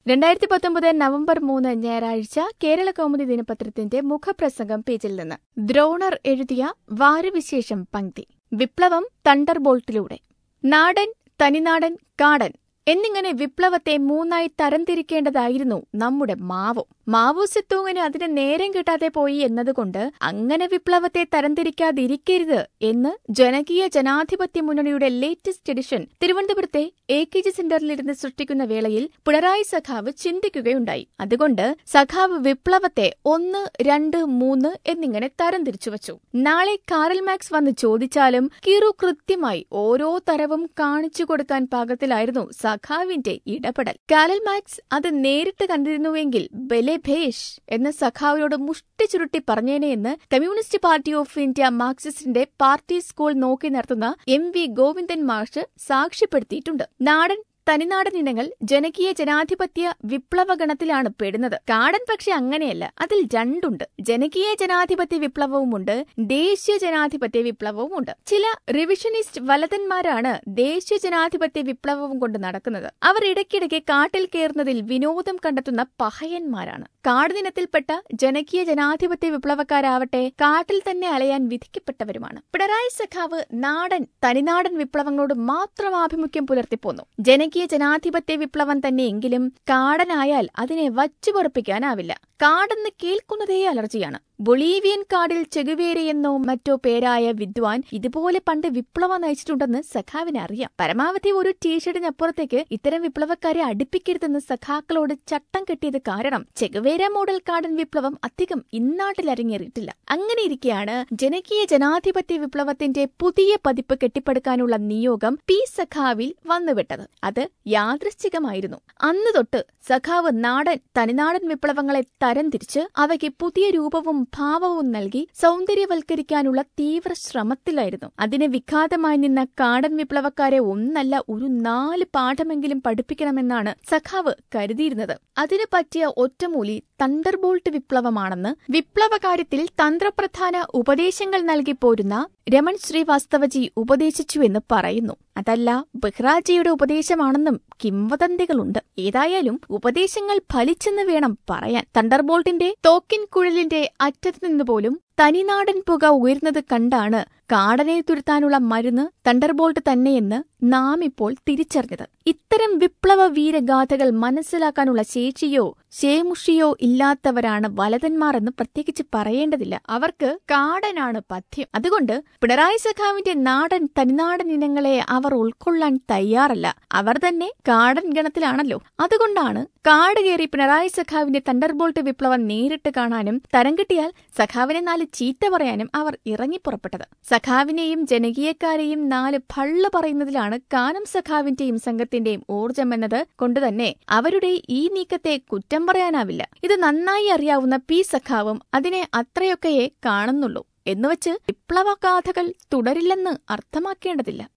രണ്ടായിരത്തി പത്തൊമ്പത് നവംബർ മൂന്ന് ഞായറാഴ്ച കേരള കൗമുദി ദിനപത്രത്തിന്റെ മുഖപ്രസംഗം പേജിൽ നിന്ന് ദ്രോണർ എഴുതിയ വാരവിശേഷം പങ്ക്തി വിപ്ലവം തണ്ടർബോൾട്ടിലൂടെ നാടൻ തനിനാടൻ കാടൻ എന്നിങ്ങനെ വിപ്ലവത്തെ മൂന്നായി തരംതിരിക്കേണ്ടതായിരുന്നു നമ്മുടെ മാവോ മാവോ സിത്തൂങ്ങിന് അതിന് നേരം കിട്ടാതെ പോയി എന്നതുകൊണ്ട് അങ്ങനെ വിപ്ലവത്തെ തരംതിരിക്കാതിരിക്കരുത് എന്ന് ജനകീയ ജനാധിപത്യ മുന്നണിയുടെ ലേറ്റസ്റ്റ് എഡിഷൻ തിരുവനന്തപുരത്തെ എ കെ ജി സെന്ററിലിരുന്ന് സൃഷ്ടിക്കുന്ന വേളയിൽ പിണറായി സഖാവ് ചിന്തിക്കുകയുണ്ടായി അതുകൊണ്ട് സഖാവ് വിപ്ലവത്തെ ഒന്ന് രണ്ട് മൂന്ന് എന്നിങ്ങനെ തരംതിരിച്ചു വച്ചു നാളെ കാറൽ മാക്സ് വന്ന് ചോദിച്ചാലും കിറു കൃത്യമായി ഓരോ തരവും കാണിച്ചു കൊടുക്കാൻ പാകത്തിലായിരുന്നു സഖാവിന്റെ ഇടപെടൽ കാരൽ മാക്സ് അത് നേരിട്ട് കണ്ടിരുന്നുവെങ്കിൽ ബലെ ഭേഷ് എന്ന സഖാവിനോട് മുഷ്ടി ചുരുട്ടി പറഞ്ഞേനെ എന്ന് കമ്മ്യൂണിസ്റ്റ് പാർട്ടി ഓഫ് ഇന്ത്യ മാർക്സിസ്റ്റിന്റെ പാർട്ടി സ്കൂൾ നോക്കി നടത്തുന്ന എം വി ഗോവിന്ദൻ മാഷ് സാക്ഷ്യപ്പെടുത്തിയിട്ടുണ്ട് നാടൻ തനിനാടൻ ഇനങ്ങൾ ജനകീയ ജനാധിപത്യ വിപ്ലവഗണത്തിലാണ് പെടുന്നത് കാടൻ പക്ഷെ അങ്ങനെയല്ല അതിൽ രണ്ടുണ്ട് ജനകീയ ജനാധിപത്യ വിപ്ലവവുമുണ്ട് ദേശീയ ജനാധിപത്യ വിപ്ലവവുമുണ്ട് ചില റിവിഷനിസ്റ്റ് വലതന്മാരാണ് ദേശീയ ജനാധിപത്യ വിപ്ലവവും കൊണ്ട് നടക്കുന്നത് അവർ ഇടയ്ക്കിടയ്ക്ക് കാട്ടിൽ കയറുന്നതിൽ വിനോദം കണ്ടെത്തുന്ന പഹയന്മാരാണ് കാടുദിനത്തിൽപ്പെട്ട ജനകീയ ജനാധിപത്യ വിപ്ലവക്കാരാവട്ടെ കാട്ടിൽ തന്നെ അലയാൻ വിധിക്കപ്പെട്ടവരുമാണ് പിണറായി സഖാവ് നാടൻ തനിനാടൻ വിപ്ലവങ്ങളോട് മാത്രം ആഭിമുഖ്യം പുലർത്തിപ്പോന്നു ജനകീയ ജനാധിപത്യ വിപ്ലവം തന്നെയെങ്കിലും കാടനായാൽ അതിനെ വച്ചുപൊറപ്പിക്കാനാവില്ല കാടെന്ന് കേൾക്കുന്നതേ അലർജിയാണ് ബൊളീവിയൻ കാടിൽ ചെകുവേരയെന്നോ മറ്റോ പേരായ വിദ്വാൻ ഇതുപോലെ പണ്ട് വിപ്ലവം നയിച്ചിട്ടുണ്ടെന്ന് സഖാവിന് അറിയാം പരമാവധി ഒരു ടീഷർട്ടിനപ്പുറത്തേക്ക് ഇത്തരം വിപ്ലവക്കാരെ അടുപ്പിക്കരുതെന്ന് സഖാക്കളോട് ചട്ടം കെട്ടിയത് കാരണം ചെകുവേര മോഡൽ കാടൻ വിപ്ലവം അധികം ഇന്നാട്ടിൽ അരങ്ങേറിയിട്ടില്ല അങ്ങനെയിരിക്കെയാണ് ജനകീയ ജനാധിപത്യ വിപ്ലവത്തിന്റെ പുതിയ പതിപ്പ് കെട്ടിപ്പടുക്കാനുള്ള നിയോഗം പി സഖാവിൽ വന്നുവിട്ടത് അത് യാദൃശ്ചികമായിരുന്നു അന്ന് തൊട്ട് സഖാവ് നാടൻ തനിനാടൻ വിപ്ലവങ്ങളെ തരംതിരിച്ച് അവയ്ക്ക് പുതിയ രൂപവും ഭാവവും നൽകി സൗന്ദര്യവൽക്കരിക്കാനുള്ള തീവ്ര ശ്രമത്തിലായിരുന്നു അതിന് വിഘാതമായി നിന്ന കാടൻ വിപ്ലവക്കാരെ ഒന്നല്ല ഒരു നാല് പാഠമെങ്കിലും പഠിപ്പിക്കണമെന്നാണ് സഖാവ് കരുതിയിരുന്നത് അതിന് പറ്റിയ ഒറ്റമൂലി തണ്ടർബോൾട്ട് വിപ്ലവമാണെന്ന് വിപ്ലവകാര്യത്തിൽ തന്ത്രപ്രധാന ഉപദേശങ്ങൾ നൽകി പോരുന്ന രമൺ ശ്രീവാസ്തവജി ഉപദേശിച്ചുവെന്ന് പറയുന്നു അതല്ല ബെഹ്റാജിയുടെ ഉപദേശമാണെന്നും കിംവദന്തികളുണ്ട് ഏതായാലും ഉപദേശങ്ങൾ ഫലിച്ചെന്ന് വേണം പറയാൻ തണ്ടർബോൾട്ടിന്റെ തോക്കിൻ കുഴലിന്റെ അറ്റത്തു നിന്നുപോലും തനിനാടൻ പുക ഉയർന്നത് കണ്ടാണ് കാടനെ തുരുത്താനുള്ള മരുന്ന് തണ്ടർബോൾട്ട് തന്നെയെന്ന് നാം ഇപ്പോൾ തിരിച്ചറിഞ്ഞത് ഇത്തരം വിപ്ലവ വീരഗാഥകൾ മനസ്സിലാക്കാനുള്ള ശേഷിയോ ശേമുഷിയോ ഇല്ലാത്തവരാണ് വലതന്മാർ എന്ന് പ്രത്യേകിച്ച് പറയേണ്ടതില്ല അവർക്ക് കാടനാണ് പഥ്യം അതുകൊണ്ട് പിണറായി സഖാവിന്റെ നാടൻ തനിനാടൻ ഇനങ്ങളെ അവർ ഉൾക്കൊള്ളാൻ തയ്യാറല്ല അവർ തന്നെ കാടൻ ഗണത്തിലാണല്ലോ അതുകൊണ്ടാണ് കാട് കയറി പിണറായി സഖാവിന്റെ തണ്ടർബോൾട്ട് വിപ്ലവം നേരിട്ട് കാണാനും തരം കിട്ടിയാൽ സഖാവിനെ നാല് ചീത്ത പറയാനും അവർ ഇറങ്ങിപ്പുറപ്പെട്ടത് സഖാവിനെയും ജനകീയക്കാരെയും നാല് ഭള്ളു പറയുന്നതിലാണ് കാനം സഖാവിന്റെയും സംഘത്തിന്റെയും ഊർജമെന്നത് കൊണ്ടുതന്നെ അവരുടെ ഈ നീക്കത്തെ കുറ്റം പറയാനാവില്ല ഇത് നന്നായി അറിയാവുന്ന പി സഖാവും അതിനെ അത്രയൊക്കെയേ കാണുന്നുള്ളൂ എന്നുവച്ച് വിപ്ലവഗാഥകൾ തുടരില്ലെന്ന് അർത്ഥമാക്കേണ്ടതില്ല